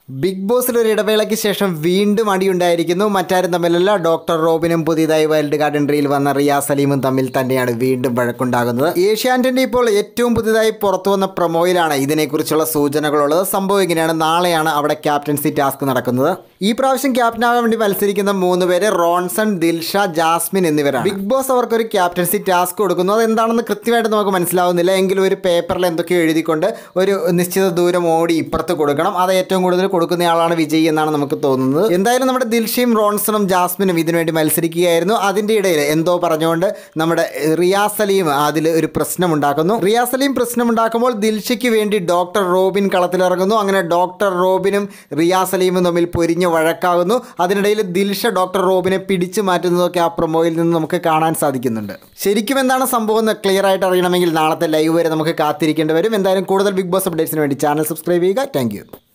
big ബോസിൽ ഒരു ഇടവേളയ്ക്ക് ശേഷം വീണ്ടും അടിയുണ്ടായിരിക്കുന്നു മറ്റാരും തമ്മിലല്ല ഡോക്ടർ റോബിനും പുതിയതായി വൈൽഡ് കാർഡ് എൻട്രിയിൽ വന്ന റിയാസ് സലീമും തമ്മിൽ തന്നെയാണ് വീണ്ടും വഴക്കുണ്ടാകുന്നത് ഏഷ്യാനെറ്റിന്റെ ഇപ്പോൾ ഏറ്റവും പുതിയതായി പുറത്തു വന്ന പ്രൊമോയിലാണ് ഇതിനെക്കുറിച്ചുള്ള സൂചനകളുള്ളത് സംഭവം ഇങ്ങനെയാണ് നാളെയാണ് അവിടെ ക്യാപ്റ്റൻസി ടാസ്ക് നടക്കുന്നത് ഈ പ്രാവശ്യം ക്യാപ്റ്റനാകാൻ വേണ്ടി മത്സരിക്കുന്ന മൂന്ന് പേര് റോൺസൺ ദിൽഷ ജാസ്മിൻ എന്നിവരാണ് ബിഗ് ബോസ് അവർക്ക് ഒരു ക്യാപ്റ്റൻസി ടാസ്ക് കൊടുക്കുന്നു അത് എന്താണെന്ന് കൃത്യമായിട്ട് നമുക്ക് മനസ്സിലാവുന്നില്ല എങ്കിലും ഒരു പേപ്പറിൽ എന്തൊക്കെയോ എഴുതിക്കൊണ്ട് ഒരു നിശ്ചിത ദൂരം ഓടി ഇപ്പുറത്ത് കൊടുക്കണം അത് ഏറ്റവും കൂടുതൽ കൊടുക്കുന്നയാളാണ് വിജയി എന്നാണ് നമുക്ക് തോന്നുന്നത് എന്തായാലും നമ്മുടെ ദിൽഷയും റോൺസണും ജാസ്മിനും ഇതിനുവേണ്ടി മത്സരിക്കുകയായിരുന്നു അതിൻ്റെ ഇടയിൽ എന്തോ പറഞ്ഞുകൊണ്ട് നമ്മുടെ റിയാസ് സലീം അതിൽ ഒരു പ്രശ്നം ഉണ്ടാക്കുന്നു റിയാസ് സലീം പ്രശ്നം ഉണ്ടാക്കുമ്പോൾ ദിൽഷയ്ക്ക് വേണ്ടി ഡോക്ടർ റോബിൻ കളത്തിലിറങ്ങുന്നു അങ്ങനെ ഡോക്ടർ റോബിനും റിയാസ് സലീമും തമ്മിൽ പൊരിഞ്ഞ് വഴക്കാകുന്നു അതിനിടയിൽ ദിൽഷ ഡോക്ടർ റോബിനെ പിടിച്ചു മാറ്റുന്നതൊക്കെ ആ പ്രൊമോയിൽ നിന്ന് നമുക്ക് കാണാൻ സാധിക്കുന്നുണ്ട് ശരിക്കും എന്താണ് സംഭവം എന്ന് ക്ലിയർ ആയിട്ട് അറിയണമെങ്കിൽ നാളത്തെ ലൈവ് വരെ നമുക്ക് കാത്തിരിക്കേണ്ടി വരും എന്തായാലും കൂടുതൽ ബിഗ് ബോസ് അപ്ഡേറ്റ്സിന് വേണ്ടി ചാനൽ സബ്സ്ക്രൈബ് ചെയ്യുക താങ്ക്